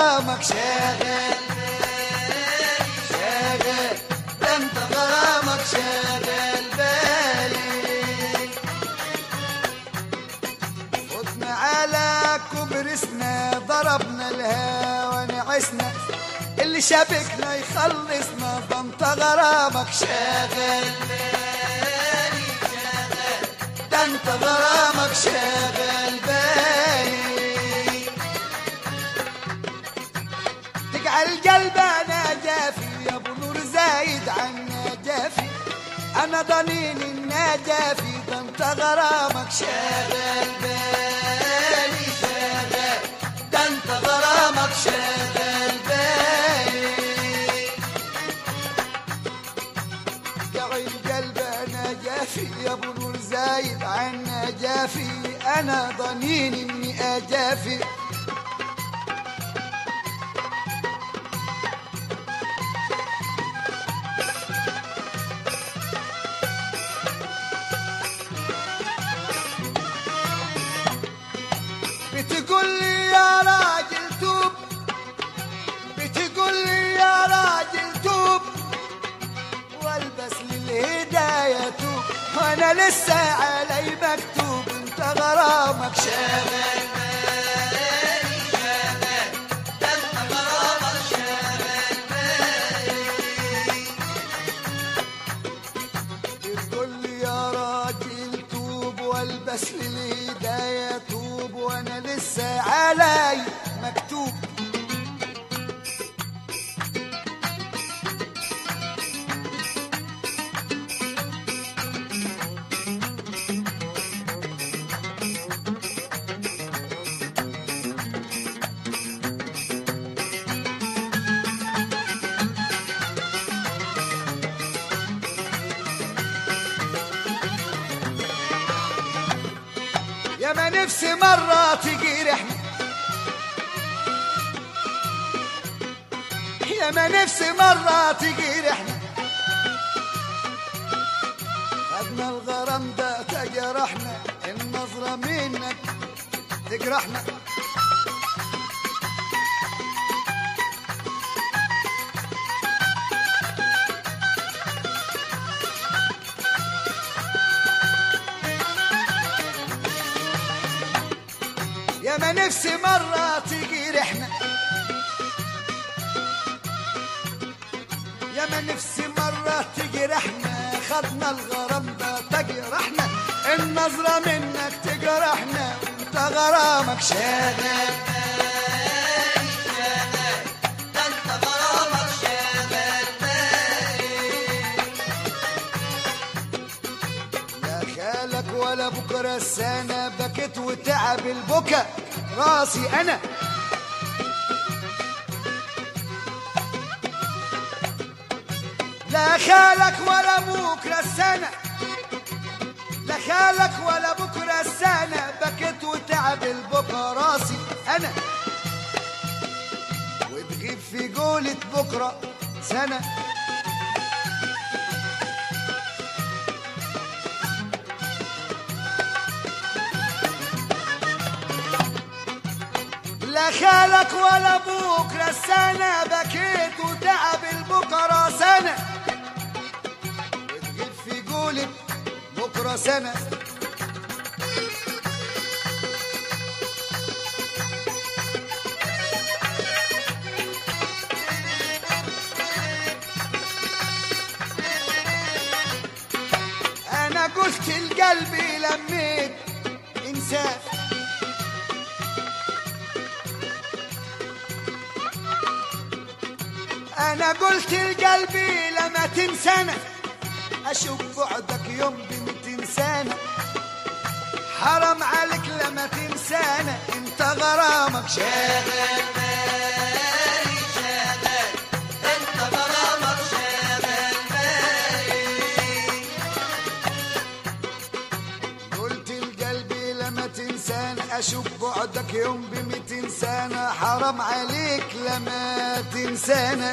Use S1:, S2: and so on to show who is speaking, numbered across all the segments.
S1: غرامك شاغل شاغل ده انت غرامك شاغل بالي فوتنا على كبرسنا ضربنا الهوى نعسنا اللي شابكنا يخلصنا ده انت غرامك شاغل بالي شاغل ده انت غرامك شاغل بالي تجعل قلبنا جافي يا ابو نور زايد عنا جافي انا ضنين النجافي ده انت غرامك شاغل بالي شاغل ده انت غرامك شاغل بالي جعل قلبنا جافي يا ابو نور زايد عنا جافي انا ضنين اني اجافي بتقول لي يا راجل توب بتقول لي يا راجل توب والبس للهداية توب وانا لسه علي مكتوب انت غرامك شاغل بالي شاغل ده انت غرامك شاغل بالي بتقول لي يا راجل توب والبس للهداية توب وانا لسه علي مكتوب يا ما نفسي مرة تجي رحلة يا ما نفسي مرة تجي رحلة خدنا الغرام ده تجرحنا النظرة منك تجرحنا يا ما نفسي مرة تجي رحنا يا ما نفسي مرة تجي رحنا خدنا الغرام ده تجرحنا النظرة منك تجرحنا وانت غرامك شاغل ده انت غرامك شاغل لا خالك ولا بكرة السنة بكت وتعب البكا راسي أنا لا خالك ولا بكرة السنة لا خالك ولا بكرة السنة بكت وتعب البكا راسي أنا وتغيب في قولة بكرة سنة لا خالك ولا بكرة السنة بكيت وتعب البكرة سنة وتغيب في قولك بكرة سنة أنا قلت لقلبي لميت إنسان انا قلت لقلبي لما تنسانا اشوف بعدك يوم بمتين سنه حرام عليك لما تنسانا انت غرامك شاغل بالي شاغل انت غرامك شاغل بالي قلت لقلبي لما تنسانا اشوف بعدك يوم بمتين سنه حرام عليك لما تنسانا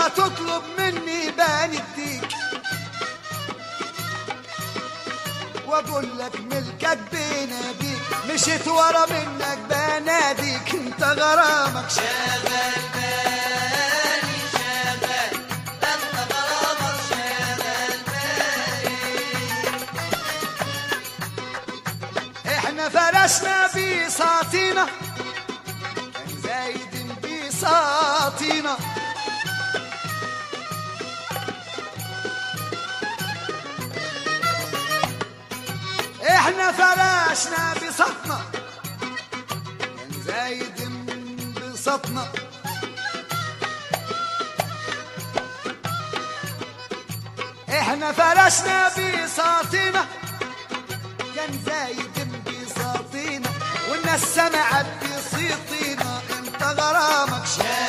S1: ما تطلب مني بنديك واقول لك ملكك بيناديك مشيت ورا منك بناديك انت غرامك
S2: شغل بالي شغل انت غرامك شغل
S1: احنا فرشنا بساطينا كان زايد بساطينا احنا فرشنا بسطنا كان زايد بسطنا احنا فرشنا بساطينا كان زايد بساطينا والناس سمعت بصيتنا انت غرامك شايف